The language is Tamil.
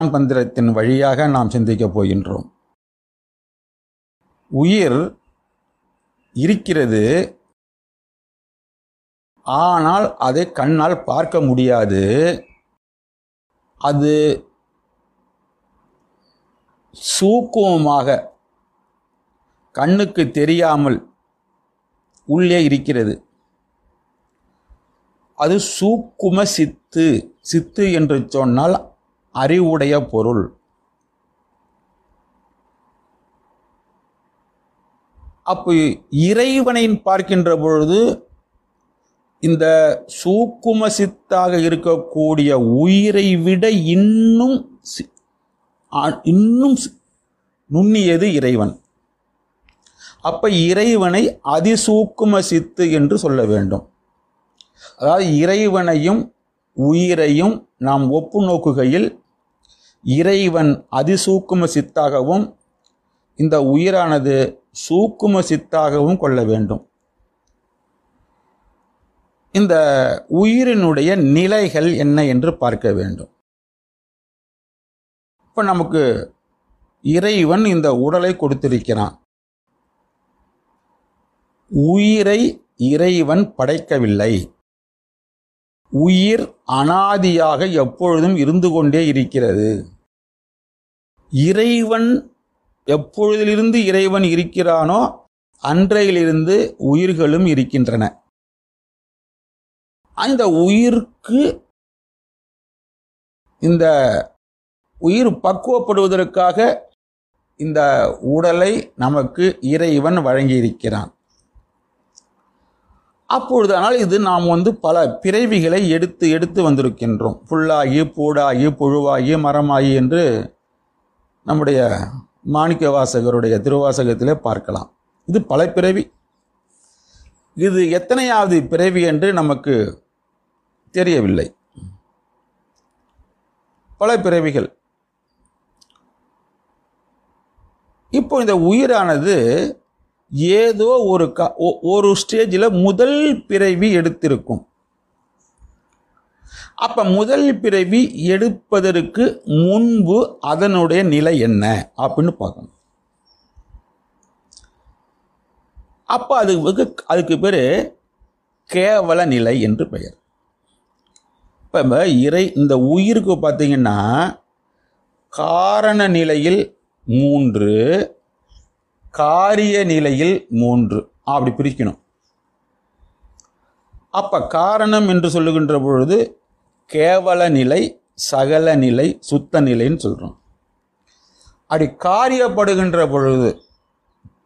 மந்திரத்தின் வழியாக நாம் சிந்திக்கப் போகின்றோம் உயிர் இருக்கிறது ஆனால் அதை கண்ணால் பார்க்க முடியாது அது சூக்குமமாக கண்ணுக்கு தெரியாமல் உள்ளே இருக்கிறது அது சூக்கும சித்து சித்து என்று சொன்னால் அறிவுடைய பொருள் அப்போ இறைவனை பார்க்கின்ற பொழுது இந்த சூக்கும சித்தாக இருக்கக்கூடிய உயிரை விட இன்னும் சி- ஆ- இன்னும் சி- நுண்ணியது இறைவன் அப்ப இறைவனை அதிசூக்கும சித்து என்று சொல்ல வேண்டும் அதாவது இறைவனையும் உயிரையும் நாம் ஒப்பு நோக்குகையில் இறைவன் அதிசூக்கும சித்தாகவும் இந்த உயிரானது சூக்கும சித்தாகவும் கொள்ள வேண்டும் இந்த உயிரினுடைய நிலைகள் என்ன என்று பார்க்க வேண்டும் இப்போ நமக்கு இறைவன் இந்த உடலை கொடுத்திருக்கிறான் உயிரை இறைவன் படைக்கவில்லை உயிர் அனாதியாக எப்பொழுதும் இருந்து கொண்டே இருக்கிறது இறைவன் எப்பொழுதிலிருந்து இறைவன் இருக்கிறானோ அன்றையிலிருந்து உயிர்களும் இருக்கின்றன அந்த உயிருக்கு இந்த உயிர் பக்குவப்படுவதற்காக இந்த உடலை நமக்கு இறைவன் வழங்கியிருக்கிறான் அப்பொழுதானால் இது நாம் வந்து பல பிறவிகளை எடுத்து எடுத்து வந்திருக்கின்றோம் புல்லாகி பூடாகி புழுவாகி மரமாகி என்று நம்முடைய மாணிக்க வாசகருடைய திருவாசகத்திலே பார்க்கலாம் இது பல பிறவி இது எத்தனையாவது பிறவி என்று நமக்கு தெரியவில்லை பல பிறவிகள் இப்போ இந்த உயிரானது ஏதோ ஒரு க ஒ- ஒரு ஸ்டேஜில் முதல் பிறவி எடுத்திருக்கும் அப்ப முதல் பிறவி எடுப்பதற்கு முன்பு அதனுடைய நிலை என்ன அப்படின்னு பார்க்கணும் அப்ப அது வெகு- அதுக்கு பேரு கேவல நிலை என்று பெயர் இப்ப நம்ம இறை இந்த உயிருக்கு பார்த்தீங்கன்னா காரண நிலையில் மூன்று காரிய நிலையில் மூன்று அப்படி பிரிக்கணும் அப்ப காரணம் என்று சொல்லுகின்ற பொழுது கேவல நிலை சகல நிலை சுத்த நிலைன்னு சொல்றோம் அப்படி காரியப்படுகின்ற பொழுது